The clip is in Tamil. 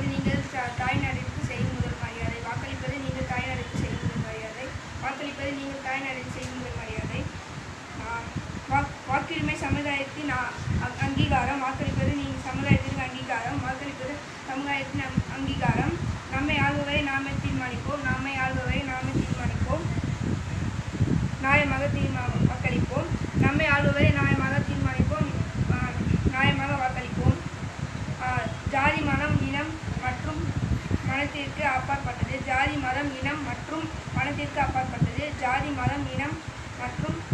நீங்கள் தா- தாய்நாட்டிற்கு செய்யும் முதல் மரியாதை வாக்களிப்பது நீங்கள் தாய்நாட்டிற்கு செய்யும் முதல் மரியாதை வாக்களிப்பது நீங்கள் தாய்நாட்டிற்கு செய்யும் முதல் மரியாதை ஆஹ் வாக்- வாக்குரிமை சமுதாயத்தின் அ- அ- அங்கீகாரம் வாக்களிப்பது நீங்கள் சமுதாயத்திற்கு அங்கீகாரம் வாக்களிப்பது சமுதாயத்தின் அங்- அங்கீகாரம் நம்மை ஆள்பவரை நாமே தீர்மானிப்போம் நம்மை ஆள்பவரை நாமே தீர்மானிப்போம் நியாயமாக தீர்மா வாக்களிப்போம் நம்மை ஆள்பவரை நியாயமாக தீர்மானிப்போம் ஆஹ் நியாயமாக வாக்களிப்போம் ஆஹ் ஜாதி மதம் இனம் மற்றும் மனத்திற்கு அப்பாற்பட்டது ஜாதி மதம் இனம் மற்றும் மனத்திற்கு அப்பாற்பட்டது ஜாதி மதம் இனம் மற்றும்